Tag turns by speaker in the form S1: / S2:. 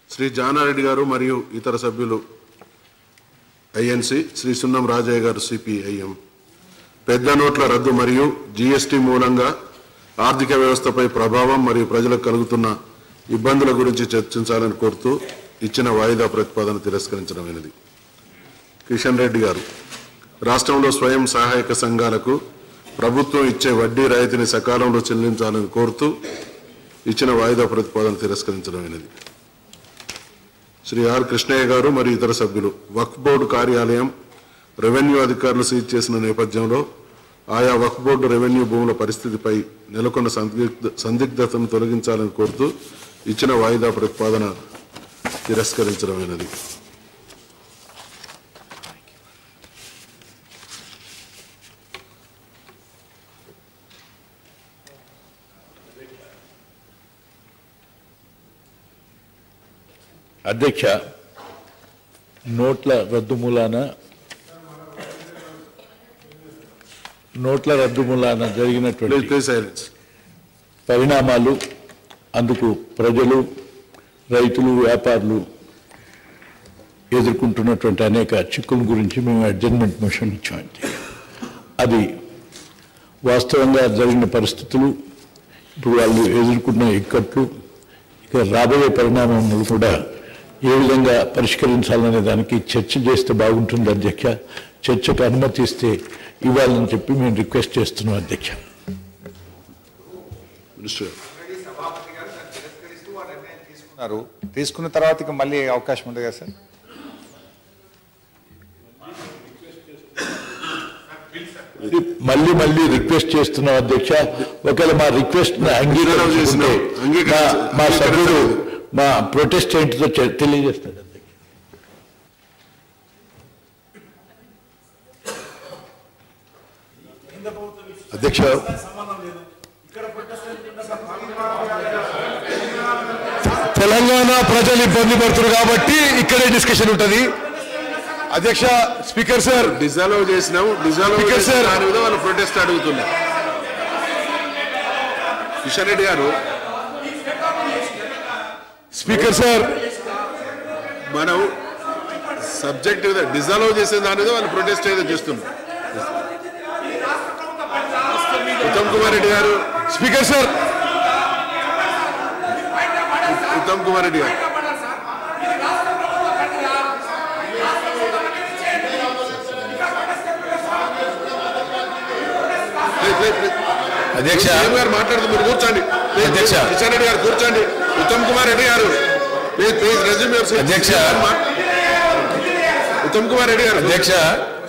S1: శ్రీ జానారెడ్డి గారు మరియు ఇతర సభ్యులు ఐఎన్సి శ్రీ సున్నం రాజయ్య గారు సిపిఐఎం పెద్ద నోట్ల రద్దు మరియు జీఎస్టీ మూలంగా ఆర్థిక వ్యవస్థపై ప్రభావం మరియు ప్రజలకు కలుగుతున్న ఇబ్బందుల గురించి చర్చించాలని కోరుతూ ఇచ్చిన వాయిదా ప్రతిపాదన తిరస్కరించడమైనది కిషన్ రెడ్డి గారు రాష్ట్రంలో స్వయం సహాయక సంఘాలకు ప్రభుత్వం ఇచ్చే వడ్డీ రాయితీని సకాలంలో చెల్లించాలని కోరుతూ ఇచ్చిన వాయిదా ప్రతిపాదన తిరస్కరించడమైనది శ్రీ ఆర్ కృష్ణయ్య గారు మరియు ఇతర సభ్యులు వక్ఫ్ బోర్డు కార్యాలయం రెవెన్యూ అధికారులు సీజ్ చేసిన నేపథ్యంలో ఆయా వక్ఫ్ బోర్డు రెవెన్యూ భూముల పరిస్థితిపై నెలకొన్న సందిగ్ధ సందిగ్ధతను తొలగించాలని కోరుతూ ఇచ్చిన వాయిదా ప్రతిపాదన తిరస్కరించడమైనది
S2: అధ్యక్ష నోట్ల రద్దు మూలాన నోట్ల రద్దు మూలాన
S1: ప్లీజ్
S2: జరిగినటువంటి
S1: ప్లీజ్ సైలెన్స్
S2: పరిణామాలు అందుకు ప్రజలు రైతులు వ్యాపారులు ఎదుర్కొంటున్నటువంటి అనేక చిక్కుల గురించి మేము అడ్జర్మెంట్ మోషన్ ఇచ్చామండి అది వాస్తవంగా జరిగిన పరిస్థితులు ఇప్పుడు వాళ్ళు ఎదుర్కొన్న ఇక్కట్లు ఇక రాబోయే పరిణామాలను కూడా ఏ విధంగా పరిష్కరించాలనే దానికి చర్చ చేస్తే బాగుంటుంది అధ్యక్ష చర్చకు అనుమతి ఇస్తే ఇవ్వాలని చెప్పి మేము రిక్వెస్ట్ చేస్తున్నాం అధ్యక్ష
S1: మినిస్టర్ గారు
S3: తీసుకున్నారు తీసుకున్న తర్వాత ఇక మళ్ళీ అవకాశం ఉంది కదా సార్
S2: మళ్ళీ మళ్ళీ రిక్వెస్ట్ చేస్తున్నాం అధ్యక్ష ఒకవేళ మా రిక్వెస్ట్ అంగీకరించుకుంటే మా- మా సభ్యుడు మా ప్రొటెస్టెంట్తో చె- తెలియజేస్తాడు అధ్యక్ష.
S4: అధ్యక్ష తెలంగాణ ప్రజలు ఇబ్బంది పడుతున్నారు కాబట్టి ఇక్కడే డిస్కషన్ ఉంటుంది అధ్యక్ష స్పీకర్ సార్
S1: డిజాల్వ్ చేసినాం డిజాల్వ్
S4: Speaker,
S1: చేసిన
S4: sir.
S1: దాని మీద వాళ్ళు ప్రొటెస్ట్ అడుగుతున్నారు కిషన్ రెడ్డి గారు
S4: స్పీకర్ సార్
S1: మనం సబ్జెక్ట్ డిజాల్వ్ చేసిన దాని మీద వాళ్ళు ప్రొటెస్ట్ ఏదో చేస్తున్నారు ఉత్తమ్ కుమార్ రెడ్డి గారు
S4: స్పీకర్ సార్
S1: ఉత్తమ్ కుమార్ రెడ్డి గారు ప్లీజ్, ప్లీజ్, ప్లీజ్.
S4: అధ్యక్ష
S1: సీఎం గారు మాట్లాడుతూ మీరు కూర్చోండి ప్లీజ్,
S4: అధ్యక్ష.
S1: ప్లీజ్, కిషన్ రెడ్డి గారు కూర్చోండి ఉత్తమ్ కుమార్ రెడ్డి గారు please please resume your seat.
S4: అధ్యక్ష.
S1: ఉత్తమ్ కుమార్ రెడ్డి గారు
S4: అధ్యక్ష